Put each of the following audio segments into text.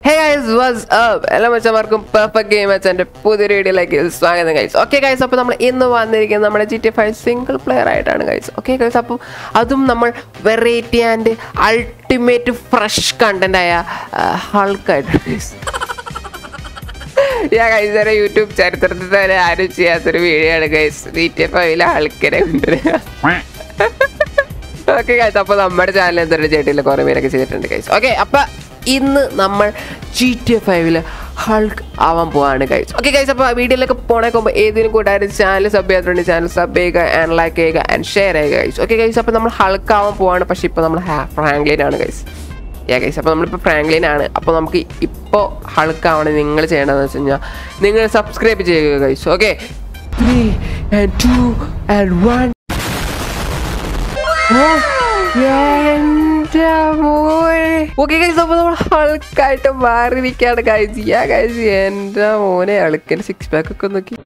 Hey guys was up എല്ലാ മച്ചന്മാർക്കും perfect game അച്ഛൻ്റെ പുതിയൊരു വീഡിയോയിലേക്ക് സ്വാഗതം ഗൈസ് ഓക്കെ ഗൈസ് അപ്പോൾ നമ്മൾ ഇന്ന് വന്നിരിക്കുന്നത് നമ്മുടെ G T five single player ആയിട്ടാണ് ഗൈസ് ഓക്കെ ഗൈസ് അപ്പോൾ അതും നമ്മൾ variety and ultimate fresh content ആയ ഹൾക്കായിട്ട് ഗൈസ് ഞാൻ ഗൈസ് തന്നെ യൂട്യൂബ് ചരിത്രത്തിൽ തന്നെ ആരും ചെയ്യാത്തൊരു വീഡിയോ ആണ് ഗൈസ് ജി ടി ഫൈവിലെ ആൾക്കാരെ കൊണ്ടുവരിക ഓക്കെ ഗൈസ് അപ്പോൾ നമ്മുടെ ചാനൽ എന്തൊരു ചേട്ടിയിൽ കുറേ പേരൊക്കെ ചെയ്തിട്ടുണ്ട് ഗൈസ് ഓക്കെ അപ്പോൾ ഇന്ന് നമ്മൾ ജി ടി എ ഫൈവില് ഹൾക്ക് ആവാൻ പോവാണ് ഗൈസ് ഓക്കെ ഗൈസ് അപ്പോൾ വീഡിയോയിലൊക്കെ പോണേക്ക് മുമ്പ് ഏതെങ്കിലും കൂട്ടാരും ചാനൽ സബ് ചെയ്യാത്തുണ്ട് ചാനൽ സബ് ചെയ്യുക ആൻഡ് ലൈക്ക് ചെയ്യുക ആൻഡ് ഷെയർ ചെയ്യുക ഗൈസ് ഓക്കെ ഗൈസ് അപ്പോൾ നമ്മൾ ഹൾക്ക് ആവാൻ പോവാണ് പക്ഷേ ഇപ്പോൾ നമ്മൾ ഫ്രാങ്ക്ലിൻ ആണ് ഗൈസ് യാ ഗൈസ് അപ്പോൾ നമ്മളിപ്പോൾ ഫ്രാങ്ക്ലിൻ ആണ് അപ്പോൾ നമുക്ക് ഇപ്പോൾ ഹൾക്ക് ആവണം നിങ്ങൾ ചെയ്യേണ്ടതെന്ന് വെച്ച് കഴിഞ്ഞാൽ നിങ്ങൾ സബ്സ്ക്രൈബ് ചെയ്യുക guys okay three and two and one okay guys അപ്പോൾ നമ്മൾ ഹൾക്കായിട്ട് മാറിയിരിക്കുകയാണ് ഗൈസ് യാ ഗൈസ് എൻ്റെ മോനെ അളുക്കൻ സിക്സ് പാക്ക് ഒക്കെ നോക്കി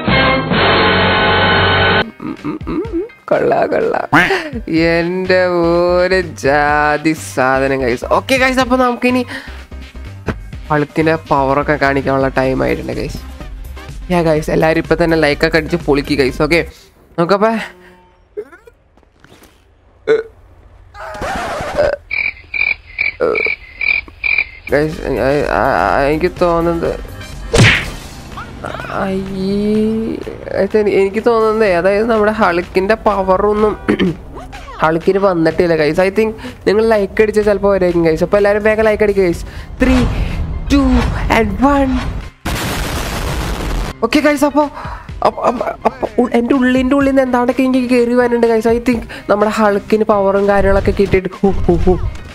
ഉം, ഉം, ഉം, ഉം. കൊള്ളാ കൊള്ളാ എൻ്റെ ഒരു ജാതി സാധനം ഗൈസ് ഓക്കെ ഗൈസ് അപ്പോൾ നമുക്കിനി അളുക്കിൻ്റെ പവറൊക്കെ കാണിക്കാനുള്ള ടൈം ആയിട്ടുണ്ട് ഗൈസ് യാ ഗൈസ് എല്ലാവരും ഇപ്പം തന്നെ ലൈക്കൊക്കെ അടിച്ച് പൊളിക്ക് ഗൈസ് ഓക്കെ നോക്കപ്പേ Guys, I- I- എനിക്ക് തോന്നുന്നത് അയ്യേ. അത് എനി- എനിക്ക് തോന്നുന്നത് അതായത് നമ്മുടെ ഹളുക്കിന്റെ പവറൊന്നും ഹളുക്കിന് വന്നിട്ടില്ല ഗൈസ് ഐ തിങ്ക് നിങ്ങൾ ലൈക്ക് അടിച്ചാൽ ചിലപ്പോൾ വരായിരിക്കും ഗൈസ് അപ്പോൾ എല്ലാവരും വേഗം ലൈക്ക് അടിക്കുക guys three two and one okay guys അപ്പോൾ എൻ്റെ ഉള്ളിൻ്റെ ഉള്ളിൽ നിന്ന് എന്താണ്ടൊക്കെ എനിക്ക് കയറി വരാനുണ്ട് ഗൈസ് ഐ തിങ്ക് നമ്മുടെ ഹളുക്കിന് പവറും കാര്യങ്ങളൊക്കെ കിട്ടിയിട്ട് ഹോ ഹോ ഹോ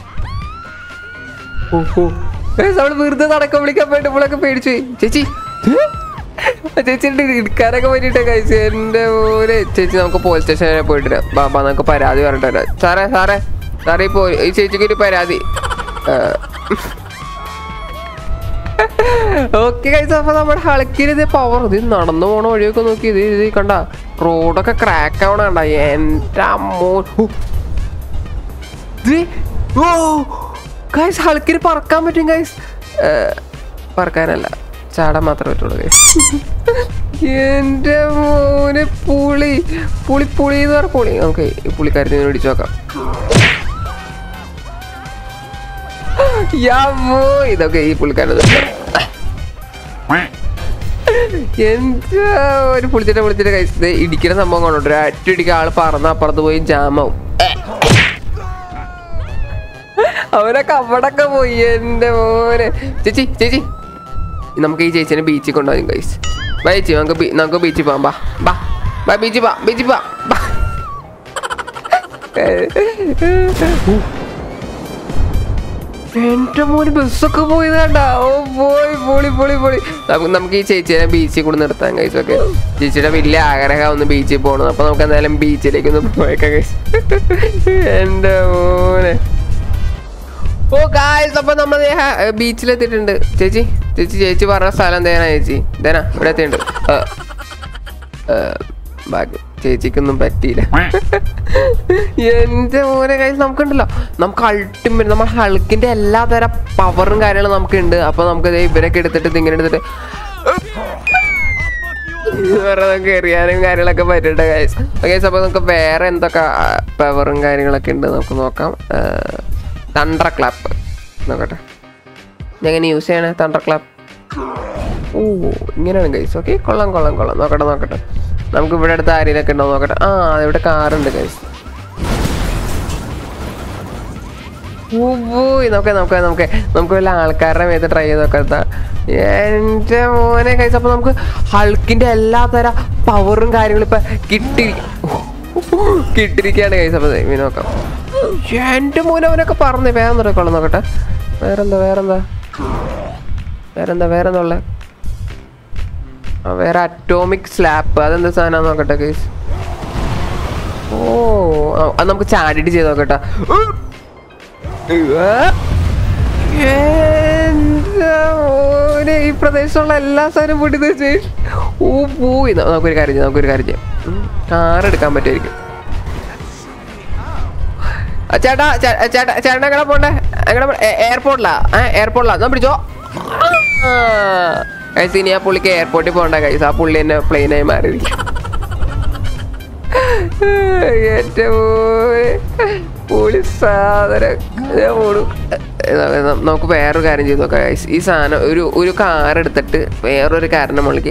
ഓഹോ നമ്മൾ വെറുതെ നടക്കാൻ വിളിക്കാൻ പോയിട്ടപ്പോഴൊക്കെ പേടിച്ചു പോയി. ചേച്ചി ചേച്ചിയുടെ ഇടുക്കാനൊക്കെ പറ്റിയിട്ട് കഴിച്ചു എൻ്റെ പോലെ ചേച്ചി നമുക്ക് പോലീസ് സ്റ്റേഷനിൽ പോയിട്ട് വരാം. ബാബാ നമുക്ക് പരാതി പറഞ്ഞിട്ട് വരാം സാറേ സാറേ സാറേ ഈ പോ ഈ ചേച്ചിക്ക് ഒരു പരാതി ഓക്കെ കഴിച്ച അപ്പൊ നമ്മുടെ ഹളക്കിന് ഇത് പവർ ഇത് നടന്നു പോണ വഴിയൊക്കെ നോക്കി ഇത് ഇത് കണ്ട റോഡൊക്കെ ക്രാക്ക് ആവണ കണ്ട എൻ്റെ അമ്മോ ഹു. ഇത് ഓ ഗൈസ് ഹൾക്കിന് പറക്കാൻ പറ്റും ഗൈസ് പറക്കാനല്ല ചാടാൻ മാത്രമേ പറ്റുള്ളൂ ഗൈസ് എൻ്റെ മോനെ പുളി പുളി പുളി എന്ന് പറഞ്ഞ പുളി നമുക്ക് ഈ പുള്ളിക്കാരത്തിന് പിടിച്ചു നോക്കാം യാമോ ഇതൊക്കെ ഈ പുള്ളിക്കാരൻ എന്താ ഒരു പുളിച്ചിട്ട് പുളിച്ചിട്ട് കഴിച്ചത് ഇടിക്കുന്ന സംഭവം കൊണ്ടോട്ട് ഒരു അറ്റടിക്ക് ആള് പറന്ന് അപ്പുറത്ത് പോയി ജാമാവും അവനൊക്കെ അവിടൊക്കെ പോയി എൻ്റെ മോനെ ചേച്ചി ചേച്ചി നമുക്ക് ഈ ചേച്ചിനെ ബീച്ചിൽ കൊണ്ടുപോകും കൈസ് ബാ ചേച്ചി നമുക്ക് ബീ- നമുക്ക് ബീച്ചിൽ പോവാം ബാ ബാ ബാ ബീച്ചിൽ പോവാം ബീച്ചിൽ പോവാം ബാ എന്റെ മോന് ബസ്സൊക്കെ പോയത് കണ്ട ഓ പോയി പൊളി പൊളി പൊളി നമുക്ക് നമുക്ക് ഈ ചേച്ചിനെ ബീച്ചിൽ കൂടെ നിർത്താൻ കഴിച്ചു ഓക്കെ ചേച്ചിയുടെ വലിയ ആഗ്രഹം ഒന്ന് ബീച്ചിൽ പോകണം അപ്പൊ നമുക്ക് എന്തായാലും ബീച്ചിലേക്ക് ഒന്ന് പോയേക്കാം കഴിച്ചു എന്റെ മോനെ ഓ ഗായ്സ് അപ്പൊ നമ്മൾ ബീച്ചിലെത്തിയിട്ടുണ്ട് ചേച്ചി ചേച്ചി ചേച്ചി പറഞ്ഞ സ്ഥലം എന്തേനാ ചേച്ചി ഇതേനാ ഇവിടെ എത്തിയിട്ടുണ്ട് ഏ, ഏ, ഭാഗ്യം ചേച്ചിക്കൊന്നും പറ്റിയില്ല എന്റെ മോനെ കാര്യം നമുക്കുണ്ടല്ലോ നമുക്ക് അൾട്ടിമേറ്റ് നമ്മുടെ ഹൾക്കിന്റെ എല്ലാ തരം പവറും കാര്യങ്ങളും നമുക്കുണ്ട് അപ്പൊ നമുക്ക് ദേ ഇവരൊക്കെ എടുത്തിട്ട് ഇതിങ്ങനെ എടുത്തിട്ട് വേറെ നമുക്ക് എറിയാനും കാര്യങ്ങളൊക്കെ പറ്റട്ടെ ഗൈസ് ഗൈസ് അപ്പോൾ നമുക്ക് വേറെ എന്തൊക്കെ പവറും കാര്യങ്ങളൊക്കെ ഉണ്ട് നമുക്ക് നോക്കാം തണ്ടർ ക്ലാപ്പ് നോക്കട്ടെ എങ്ങനെ യൂസ് ചെയ്യണേ തണ്ടർ ക്ലാപ്പ് ഓ ഇങ്ങനെയാണ് ഗൈസ് ഓക്കെ കൊള്ളാം കൊള്ളാം കൊള്ളാം നോക്കട്ടെ നോക്കട്ടെ നമുക്ക് ഇവിടെ അടുത്ത് ആരെയൊക്കെ ഉണ്ടോ നോക്കട്ടെ ആ ഇവിടെ കാറുണ്ട് ഗൈസ് പോയി നോക്കെ നോക്കെ നോക്കെ നമുക്ക് വല്ല ആൾക്കാരുടെ മേത്ത് ട്രൈ ചെയ്ത് നോക്കാം എൻ്റെ മോനെ കഴിച്ച അപ്പൊ നമുക്ക് ഹൾക്കിന്റെ എല്ലാ തര പവറും കാര്യങ്ങളും ഇപ്പൊ കിട്ടി കിട്ടിയിരിക്കുകയാണ് കഴിച്ച അപ്പൊ ഇനി നോക്കാം എൻ്റെ മോനെ അവനൊക്കെ പറഞ്ഞേ വേറെ നോക്കൊള്ളു നോക്കട്ടെ വേറെന്താ വേറെന്താ വേറെന്താ വേറെന്താ ഉള്ളത് ആ, വേറെ അറ്റോമിക് സ്ലാപ്പ് അതെന്താ സാധനം നോക്കട്ടെ കേസ് ഓ ആ, അത് നമുക്ക് ചാടിയിട്ട് ചെയ്ത് നോക്കട്ടെ എൻ്റെ മോനെ, ഈ പ്രദേശത്തുള്ള എല്ലാ സാധനവും പൊട്ടി വെച്ച് ഓ പോയി ന- നമുക്കൊരു കാര്യം ചെയ്യാം നമുക്കൊരു കാര്യം ചെയ്യാം കാർ എടുക്കാൻ പറ്റുമായിരിക്കും ആ, ചേട്ടാ ചേ- ചേട്ടാ ചേട്ടൻ എങ്ങനെ പോണ്ടേ എങ്ങനെ എയർപോർട്ടിലാ ഏ എയർപോർട്ടിലാ ഞാൻ പിടിച്ചോ കൈസ് ഇനി ആ പുള്ളിക്ക് എയർപോർട്ടിൽ പോകണ്ട കൈസ് ആ പുള്ളി തന്നെ പ്ലെയിനായി മാറിയിരിക്കും ഏറ്റവും പുളി സാധനം ഞാൻ ഓടും. ന- നമുക്ക് വേറൊരു കാര്യം ചെയ്ത് നോക്കാം guys. ഈ സാധനം ഒരു ഒരു കാർ എടുത്തിട്ട് വേറൊരു കാറിന്റെ മുകളിലേക്ക്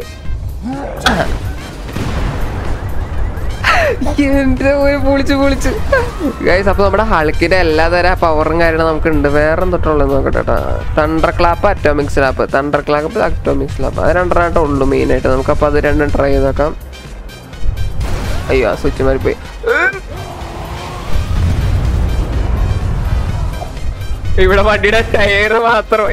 എന്റെ ഒരു പൊളിച്ച് പൊളിച്ച് ഗൈസ് അപ്പൊ നമ്മുടെ ഹൾക്കിന്റെ എല്ലാ തരം പവറും കാര്യങ്ങളും നമുക്ക് ഉണ്ട് വേറെ തൊട്ടുള്ളത് നോക്കട്ടെ കേട്ടോ thunder clap atomic slap thunder clap atomic slap അത് രണ്ടെണ്ണമായിട്ട് ഉള്ളു മെയിൻ ആയിട്ട് നമുക്ക് അപ്പൊ അത് രണ്ടും ട്രൈ ചെയ്ത് നോക്കാം അയ്യോ ആ സ്വിച്ച് മാറി പോയി ഇവിടെ വണ്ടിയുടെ ടയർ മാത്രം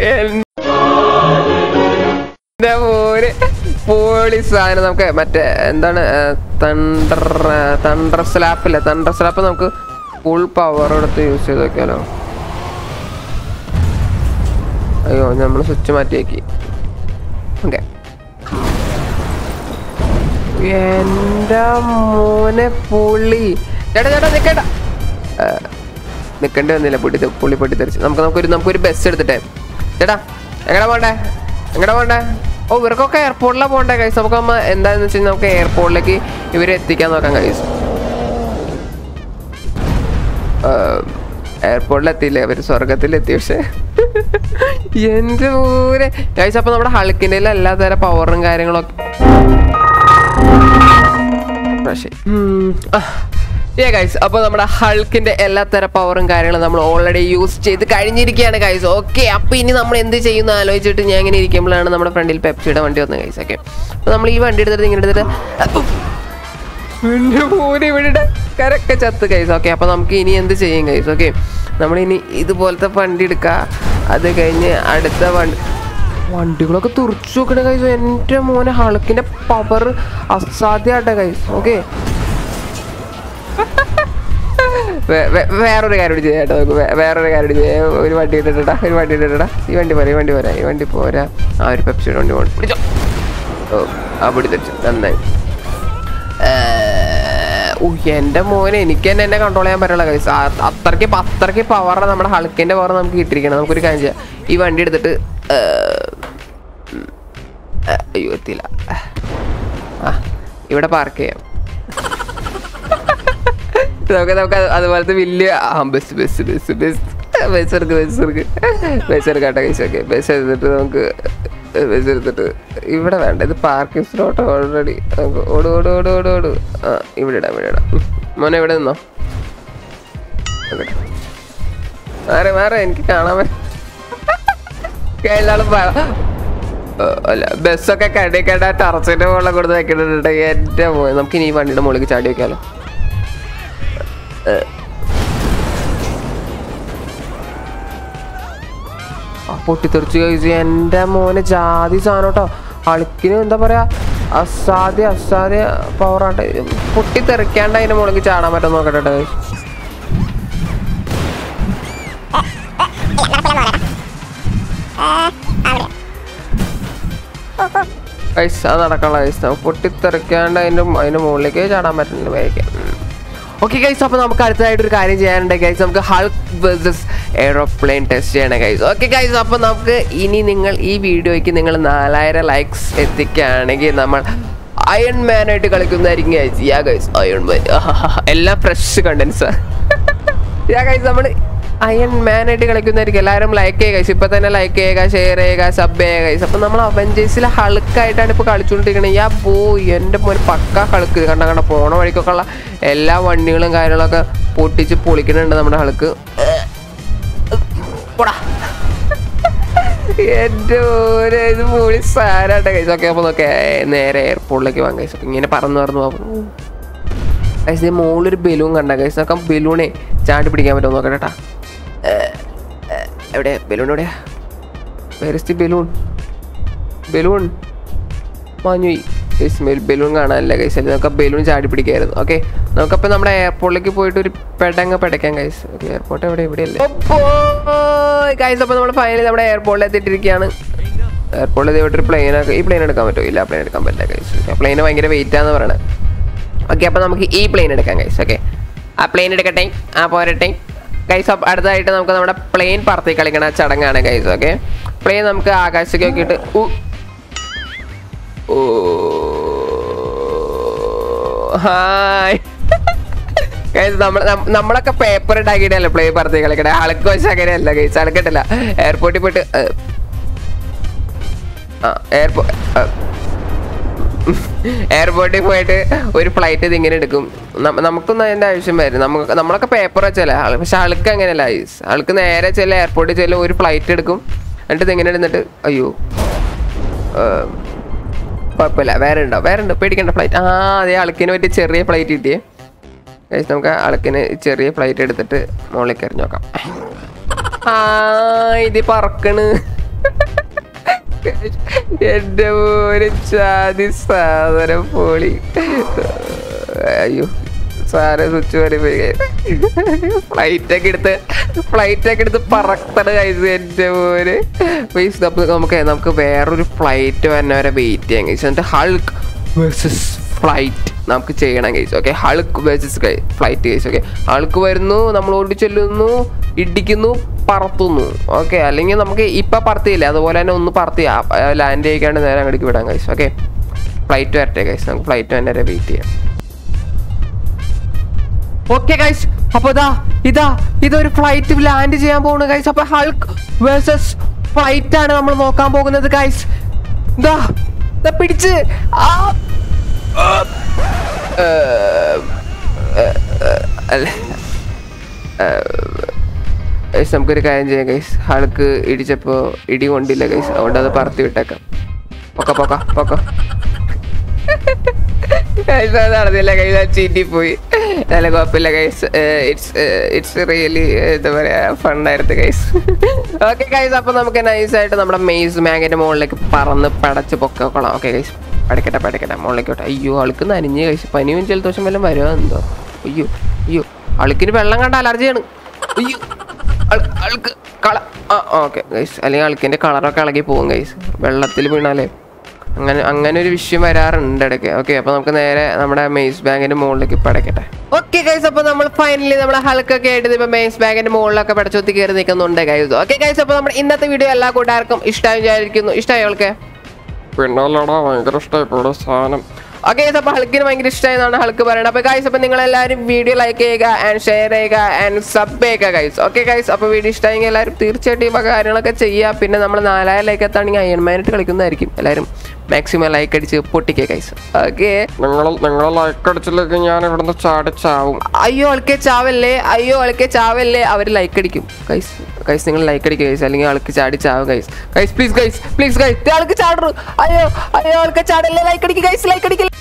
എന്റെ മോനെ പോളി സാധനം നമുക്ക് മറ്റേ എന്താണ് തണ്ടർ തണ്ടർ സ്ലാപ്പില്ലേ തണ്ടർ സ്ലാപ്പ് നമുക്ക് ഫുൾ പവർ എടുത്ത് യൂസ് ചെയ്ത് നോക്കിയാലോ അയ്യോ നമ്മൾ സ്വിച്ച് മാറ്റിയേക്കി ഓക്കെ എന്റെ മോനെ പുള്ളി ചേട്ടാ ചേട്ടാ നിക്കണ്ട ആ, നിക്കണ്ടി വന്നില്ല പൊട്ടി തെ- പുള്ളി പൊട്ടി തെറിച്ച് നമുക്ക് നമുക്കൊരു നമുക്കൊരു ബസ് എടുത്തിട്ടെ ചേട്ടാ എങ്ങടെ പോണ്ടേ എങ്ങടെ പോണ്ടേ ഓ ഇവർക്കൊക്കെ എയർപോർട്ടിലാണ് പോണ്ടേ കൈസ് നമുക്ക് നമ്മ എന്താന്ന് വെച്ച് കഴിഞ്ഞാൽ നമുക്ക് എയർപോർട്ടിലേക്ക് ഇവരെ എത്തിക്കാൻ നോക്കാം കൈസ് എയർപോർട്ടിൽ എത്തിയില്ലേ അവര് സ്വർഗത്തിലെത്തി പക്ഷെ എന്റെ ഊരെ കൈസ് അപ്പൊ നമ്മുടെ ഹൾക്കിന്റെ എല്ലാ തരം പവറും കാര്യങ്ങളൊക്കെ പക്ഷേ ഏ ഗൈസ് അപ്പോൾ നമ്മുടെ ഹൾക്കിന്റെ എല്ലാ തരം പവറും കാര്യങ്ങളും നമ്മൾ ഓൾറെഡി യൂസ് ചെയ്ത് കഴിഞ്ഞിരിക്കുകയാണ് ഗൈസ് ഓക്കെ അപ്പോൾ ഇനി നമ്മൾ എന്ത് ചെയ്യുന്നു ആലോചിച്ചിട്ട് ഞാൻ ഇങ്ങനെ ഇരിക്കുമ്പോഴാണ് നമ്മുടെ ഫ്രണ്ടിൽ പെപ്സിയുടെ വണ്ടി വന്നത് ഗൈസ് ഓക്കെ അപ്പോൾ നമ്മൾ ഈ വണ്ടി എടുത്തിട്ട് ഇങ്ങനെ എടുത്തിട്ട് എൻ്റെ മോനെ ഇവിടെ കരക്കെ ചത്ത് കൈസ് ഓക്കെ അപ്പോൾ നമുക്ക് ഇനി എന്ത് ചെയ്യും കൈസ് ഓക്കെ നമ്മളിനി ഇതുപോലത്തെ വണ്ടി എടുക്കുക അത് കഴിഞ്ഞ് അടുത്ത വണ്ടി വണ്ടികളൊക്കെ തുറച്ചു നോക്കണ കൈസ് എൻ്റെ മോനെ ഹളക്കിൻ്റെ പവർ അസാധ്യമാട്ടെ കൈസ് ഓക്കെ വേറൊരു കാര്യം കൂടി ചെയ്യാം കേട്ടോ നമുക്ക് വേ- വേറൊരു കാര്യം കൂടി ചെയ്യാം ഒരു വണ്ടി ഇട്ടിട്ടാ ഒരു വണ്ടി ഇട്ടിട്ടാ ഈ വണ്ടി പോരാ ഈ വണ്ടി പോരാ ഈ വണ്ടി പോരാ ആ ഒരു പെപ്സിയുടെ വണ്ടി പോകണം പിടിച്ചോ ഓ ആ പിടി തെച്ചു നന്നായി ഓ എൻ്റെ മോനെ എനിക്ക് തന്നെ എന്നെ കൺട്രോൾ ചെയ്യാൻ പറ്റുള്ള കൈസ് അത്രയ്ക്ക് പ- അത്രയ്ക്ക് പവറാണ് നമ്മുടെ ഹൾക്കിൻ്റെ പവർ നമുക്ക് കിട്ടിയിരിക്കണം നമുക്കൊരു കാര്യം ചെയ്യാം ഈ വണ്ടി എടുത്തിട്ട് ഏ, ഉം, ഏ, അയ്യോ എത്തിയില്ല ആ ഇവിടെ പാർക്ക് ചെയ്യാം നമുക്ക് നമുക്ക് അത് അതുപോലത്തെ വലിയ ആ bus bus bus bus bus എടുക്ക് ബസ് എടുക്ക് ബസ് എടുക്കാട്ടെ കൈസ് ഓക്കെ ബസ് എടുത്തിട്ട് നമുക്ക് ബസ് എടുത്തിട്ട് ഇവിടെ വേണ്ട ഇത് പാർക്കിംഗ് സ്ലോട്ട് ഓൾറെഡി നമുക്ക് ഓട് ഓട് ഓട് ഓട് ഓട് ആ ഇവിടെ ഇടാം ഇവിടെ ഇടാം ഉം. മോനെ ഇവിടെ നിന്നോ ഓക്കെ മാറി മാറി എനിക്ക് കാണാൻ പറ്റും എല്ലാളും അല്ല ബസ്സൊക്കെ കടി കണ്ട ടറച്ചിന്റെ മുകളിൽ കൊടുത്ത് വെക്കുന്നുണ്ട് എൻ്റെ മോനെ നമുക്ക് ഇനി ഈ വണ്ടിയുടെ മുകളിലേക്ക് ചാടി വെക്കാലോ ആ പൊട്ടിത്തെറിച്ച് കഴിച്ചു എൻ്റെ മോനെ ജാതി സാധനം കേട്ടോ അളുക്കിന് എന്താ പറയാ അസാധ്യ അസാധ്യ പവറാട്ടെ പൊട്ടിത്തെറിക്കാണ്ട് അതിന്റെ മുകളിൽ ചാടാൻ പറ്റും നോക്കട്ടെ ട്ടോ guys. ഗൈസ് അത് നടക്കാനുള്ള ഗൈസ് നമുക്ക് പൊട്ടിത്തെറിക്കാണ്ട് അതിന്റെ അതിന്റെ മുകളിലേക്ക് ചാടാൻ പറ്റുന്നില്ല വേഗം ഓക്കെ ഗൈസ് അപ്പോൾ നമുക്ക് അടുത്തതായിട്ട് ഒരു കാര്യം ചെയ്യാനുണ്ട് ഗൈസ് നമുക്ക് ഹൾക്ക് വേഴ്സസ് എയ്റോപ്ലെയിൻ ടെസ്റ്റ് ചെയ്യണം ഗൈസ് ഓക്കെ ഗൈസ് അപ്പോൾ നമുക്ക് ഇനി നിങ്ങൾ ഈ വീഡിയോയ്ക്ക് നിങ്ങൾ നാലായിരം ലൈക്സ് എത്തിക്കുകയാണെങ്കിൽ നമ്മൾ അയൺ മാൻ ആയിട്ട് കളിക്കുന്നതായിരിക്കും guys yeah guys Iron Man എല്ലാം ഫ്രഷ് കണ്ടൻസ് യാ ഗൈസ് നമ്മൾ അയൺ മാൻ ആയിട്ട് കളിക്കുന്നതായിരിക്കും എല്ലാവരും ലൈക്ക് ചെയ്യുക ഗൈസ് ഇപ്പൊ തന്നെ ലൈക്ക് ചെയ്യുക ഷെയർ ചെയ്യുക സബ് ചെയ്യുക ഗൈസ് അപ്പൊ നമ്മൾ അവഞ്ചേഴ്സിലെ ഹളുക്കായിട്ടാണ് ഇപ്പൊ കളിച്ചുകൊണ്ടിരിക്കുന്നത് യാ പോ എൻ്റെ മോൻ പക്ക ഹളുക്ക് കണ്ട കണ്ട പോണ വഴിക്കൊക്കെ ഉള്ള എല്ലാ വണ്ടികളും കാര്യങ്ങളൊക്കെ പൊട്ടിച്ച് പൊളിക്കുന്നുണ്ട് നമ്മുടെ ഹളുക്ക് പോടാ എൻ്റെ മോനെ ഇത് പൊളി സാരാട്ടെ കൈസ് ഓക്കെ അപ്പോൾ നോക്കെ നേരെ എയർപോർട്ടിലേക്ക് പോകാം കൈസ് ഇങ്ങനെ പറന്ന് പറന്ന് പോകും കൈസ് ഇത് മുകളിലൊരു ബലൂൺ കണ്ട കൈസ് നോക്കാം ബലൂണേ ചാടി പിടിക്കാൻ പറ്റുമോ നോക്കട്ടെ ട്ടാ. ഏ, ഏ, എവിടെ ബലൂൺ എവിടെയാ വേറെ ബലൂൺ ബലൂൺ മാഞ്ഞുപോയി ഗൈസ് ബലൂൺ കാണാനല്ല ഗൈസ് അല്ലേ നമുക്ക് ബലൂൺ ചാടി പിടിക്കായിരുന്നു ഓക്കെ നമുക്കപ്പോൾ നമ്മുടെ എയർപോർട്ടിലേക്ക് പോയിട്ട് ഒരു പെടങ്ങ് പെടയ്ക്കാം ഗൈസ് ഓക്കെ എയർപോർട്ട് എവിടെ ഇവിടെയല്ലേ ഗൈസ് അപ്പോൾ നമ്മൾ ഫൈനലി നമ്മുടെ എയർപോർട്ടിൽ എത്തിയിട്ടിരിക്കുകയാണ് എയർപോർട്ടിൽ ഇവിടെ ഒരു പ്ലെയിൻ ഈ പ്ലെയിൻ എടുക്കാൻ പറ്റുമോ ഇല്ല പ്ലെയിൻ എടുക്കാൻ പറ്റില്ല ഗൈസ് പ്ലെയിൻ ഭയങ്കര വെയിറ്റ് ആണെന്ന് പറയണത് ഓക്കെ അപ്പോൾ നമുക്ക് ഈ പ്ലെയിൻ എടുക്കാം ഗൈസ് ഓക്കെ ആ പ്ലെയിൻ എടുക്കട്ടെ ആ പോരട്ടെ ഗൈസ് അടുത്തതായിട്ട് നമുക്ക് നമ്മുടെ പ്ലെയിൻ പറത്തി കളിക്കണ ചടങ്ങാണ് ഗൈസ് ഓക്കെ പ്ലേ നമുക്ക് ആകാശത്തേക്ക് നോക്കിയിട്ട് ഉ ഓ ഹായ് Guys, നമ്മള് നം- നമ്മളൊക്കെ പേപ്പർ ഉണ്ടാക്കിയിട്ടല്ലേ പ്ലേ പറത്തി കളിക്കണേ ആൾക്ക് വെച്ച് അങ്ങനെയല്ല ഗൈസ് അളക്കട്ടില്ല എയർപോർട്ടിൽ പോയിട്ട് ഏ, ആ എയർപോ എയർപോർട്ടിൽ പോയിട്ട് ഒരു ഫ്ലൈറ്റ് ഇത് ഇങ്ങനെ എടുക്കും നമ്മ- നമുക്കൊന്നും അതിന്റെ ആവശ്യം വരും നമുക്ക് നമ്മളൊക്കെ പേപ്പർ വെച്ചല്ലേ ആള് പക്ഷെ ആൾക്ക് അങ്ങനെയല്ല ഗൈസ് ആൾക്ക് നേരെ ചെല്ല എയർപോർട്ടിൽ ചെല്ലും ഒരു ഫ്ലൈറ്റ് എടുക്കും എന്നിട്ട് ഇത് ഇങ്ങനെ എടുത്തിട്ട് അയ്യോ ഏ, കുഴപ്പമില്ല വേറെ ഉണ്ടോ വേറെ ഉണ്ട് പേടിക്കേണ്ട ഫ്ലൈറ്റ് ആ അതേ ആൾക്കിന് പറ്റിയ ചെറിയ ഫ്ലൈറ്റ് കിട്ടിയേ Guys, നമുക്ക് ആൾക്കിന് ചെറിയ ഫ്ലൈറ്റ് എടുത്തിട്ട് മുകളിലേക്ക് എറിഞ്ഞു നോക്കാം ആ ഇത് പറക്കണ് എന്റെ ഒരു ചാതി സാധനം പോളി അയ്യോ സാറ് സ്വിച്ച് പോലെ പോയി ഫ്ലൈറ്റ് ഒക്കെ എടുത്ത് ഫ്ലൈറ്റ് ഒക്കെ എടുത്ത് പറക്കണ കഴിച്ചു എന്റെ പോര് പൈസ നമുക്ക് നമുക്ക് വേറൊരു ഫ്ലൈറ്റ് വരുന്ന വരെ വെയിറ്റ് ചെയ്യാൻ കഴിച്ചു എന്നിട്ട് ഹൾക്ക് വേഴ്സസ് ഫ്ലൈറ്റ് നമുക്ക് ചെയ്യണം കഴിച്ചു ഓക്കെ ഹൾക്ക് വേഴ്സസ് ഫ്ലൈറ്റ് കഴിച്ചു ഓക്കെ ഹൾക്ക് വരുന്നു നമ്മൾ ഓടി ചെല്ലുന്നു ഇടിക്കുന്നു പറത്തുന്നു ഓക്കെ അല്ലെങ്കിൽ നമുക്ക് ഇപ്പൊ പറത്തിയില്ല അതുപോലെ തന്നെ ഒന്ന് പറത്തി ലാൻഡ് ചെയ്യിക്കാണ്ട് നേരെ അങ്ങോട്ട് വിടാൻ കഴിച്ചു ഓക്കെ ഫ്ലൈറ്റ് വരട്ടെ കഴിച്ചു നമുക്ക് ഫ്ലൈറ്റ് തന്നെ വരെ വെയിറ്റ് ചെയ്യാം ഓക്കെ ഗൈസ് അപ്പൊ ഇതാ ഇതാ ഇതൊരു ഫ്ലൈറ്റ് ലാൻഡ് ചെയ്യാൻ പോകുന്നു ഗൈസ് അപ്പൊ ഹൾക്ക് വേഴ്സസ് ഫ്ലൈറ്റ് ആണ് നമ്മൾ നോക്കാൻ പോകുന്നത് ഗൈസ് ഇതാ ഇതാ പിടിച്ച് ആ ആ. ഏ, ഏ, ഏ, അല്ല ഗൈസ് നമുക്കൊരു കാര്യം ചെയ്യാം ഗൈസ് ആൾക്ക് ഇടിച്ചപ്പോ ഇടി കൊണ്ടില്ല ഗൈസ് അതുകൊണ്ട് അത് പറത്തി വിട്ടേക്കാം പൊക്ക പൊക്ക പൊക്ക ഗൈസ് അത് നടന്നില്ല ഗൈസ് അത് ചീറ്റി പോയി നല്ല കുഴപ്പമില്ല ഗൈസ് ഇറ്റ്സ് ഇറ്റ്സ് റിയലി എന്താ പറയാ ഫണ്ടായിരുന്നു ഗൈസ് ഓക്കെ ഗൈസ് അപ്പൊ നമുക്ക് നൈസായിട്ട് നമ്മുടെ മെയ്സ് മാഗിന്റെ മുകളിലേക്ക് പറന്ന് പടച്ച് പൊക്കോളാം ഓക്കെ ഗൈസ് പടക്കട്ടെ പടക്കട്ടെ മുകളിലേക്ക് വിട്ടെ അയ്യോ ആൾക്ക് നനഞ്ഞ് കഴിച്ച് പനിയും ജലദോഷം വല്ലതും വരുമോ എന്തോ അയ്യോ അയ്യോ ആൾക്കിന് വെള്ളം കണ്ട അലർജിയാണ് അയ്യോ ആൾ- ആൾക്ക് കള ആ ഓക്കെ ഗൈസ് അല്ലെങ്കിൽ ആൾക്കിന്റെ കളറൊക്കെ ഇളകി പോകും ഗൈസ് വെള്ളത്തിൽ വീണാലേ അങ്ങനെ അങ്ങനെ ഒരു വിഷയം വരാറുണ്ട് ഇടയ്ക്ക് ഓക്കെ അപ്പൊ നമുക്ക് നേരെ നമ്മുടെ മെയ്സ് ബാങ്കിന്റെ മുകളിലേക്ക് പടക്കട്ടെ ഓക്കെ ഗൈസ് അപ്പൊ നമ്മൾ ഫൈനലി നമ്മുടെ ഹൾക്കൊക്കെ ആയിട്ട് ഇപ്പൊ മെയ്സ് ബാങ്കിന്റെ മുകളിലൊക്കെ പടച്ചൊത്തി കയറി നിൽക്കുന്നുണ്ട് ഗൈസ് ഓക്കെ ഗൈസ് അപ്പൊ നമ്മുടെ ഇന്നത്തെ വീഡിയോ എല്ലാ കൂട്ടുകാർക്കും ഇഷ്ടമായി വിചാരിക്കുന്നു ഇഷ്ടമായി അവൾക്ക് പിന്നല്ലടാ ഭയങ്കര ഇഷ്ടമായി സാധനം ഓക്കെ അപ്പൊ ഹൾക്കിന് ഭയങ്കര ഇഷ്ടമായെന്നാണ് ഹൾക്ക് പറയുന്നത് അപ്പൊ ഗൈസ് അപ്പൊ നിങ്ങൾ എല്ലാവരും വീഡിയോ ലൈക്ക് ചെയ്യുക ആൻഡ് ഷെയർ ചെയ്യുക ആൻഡ് സബ് ചെയ്യുക ഗൈസ് ഓക്കെ ഗൈസ് അപ്പൊ വീഡിയോ ഇഷ്ടമായെങ്കിൽ എല്ലാവരും തീർച്ചയായിട്ടും ഈ വക കാര്യങ്ങളൊക്കെ ചെയ്യുക പിന്നെ നമ്മൾ നാലായിരം ലൈക്ക് എത്താണെങ്കിൽ അയൺമാനായിട്ട് കളിക്കുന്നതായിരിക്കും എല്ലാവരും മാക്സിമം ലൈക്ക് അടിച്ച് പൊട്ടിക്കുക ഗൈസ് ഓക്കെ നിങ്ങൾ നിങ്ങൾ ലൈക്ക് അടിച്ചില്ലെങ്കിൽ ഞാൻ ഇവിടുന്ന് ചാടിച്ചാവും അയ്യോ ആൾക്കെ ചാവല്ലേ അയ്യോ ആൾക്കെ ചാവല്ലേ അവർ ലൈക്ക് അടിക്കും ഗൈസ് ഗൈസ് നിങ്ങൾ ലൈക്ക് അടിക്കുക ഗൈസ് അല്ലെങ്കിൽ ആൾക്ക് ചാടി ചാവും guys guys please guys please guys ആൾക്ക് ചാടു അയ്യോ അയ്യോ ആൾക്ക് ചാടല്ലേ ലൈക്ക് അടിക്കുക ഗൈസ് ലൈക്ക് അടിക്കില്ല